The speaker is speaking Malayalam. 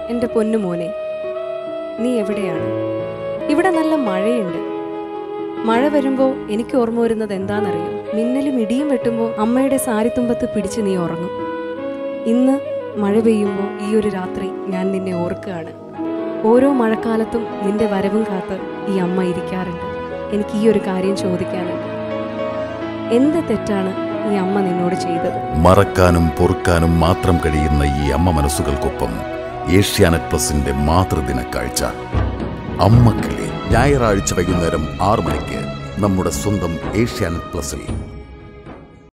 എൻ്റെ പൊന്നു മോനെ നീ എവിടെയാണ് ഇവിടെ നല്ല മഴയുണ്ട് മഴ വരുമ്പോൾ എനിക്ക് ഓർമ്മ വരുന്നത് എന്താണെന്നറിയോ മിന്നലും ഇടിയും വെട്ടുമ്പോൾ അമ്മയുടെ സാരിത്തുമ്പത്ത് പിടിച്ച് നീ ഉറങ്ങും ഇന്ന് മഴ പെയ്യുമ്പോൾ ഈ ഒരു രാത്രി ഞാൻ നിന്നെ ഓർക്കുകയാണ് ഓരോ മഴക്കാലത്തും നിന്റെ വരവും കാത്ത് ഈ അമ്മ ഇരിക്കാറുണ്ട് എനിക്ക് ഈ ഒരു കാര്യം ചോദിക്കാനുണ്ട് എന്ത് തെറ്റാണ് ഈ അമ്മ നിന്നോട് ചെയ്തത് മറക്കാനും പൊറുക്കാനും മാത്രം കഴിയുന്ന ഈ അമ്മ മനസ്സുകൾക്കൊപ്പം ഏഷ്യാനെറ്റ് പ്ലസിന്റെ മാതൃദിന കാഴ്ച അമ്മക്കിളി ഞായറാഴ്ച വൈകുന്നേരം ആറു മണിക്ക് നമ്മുടെ സ്വന്തം ഏഷ്യാനെറ്റ് പ്ലസിൽ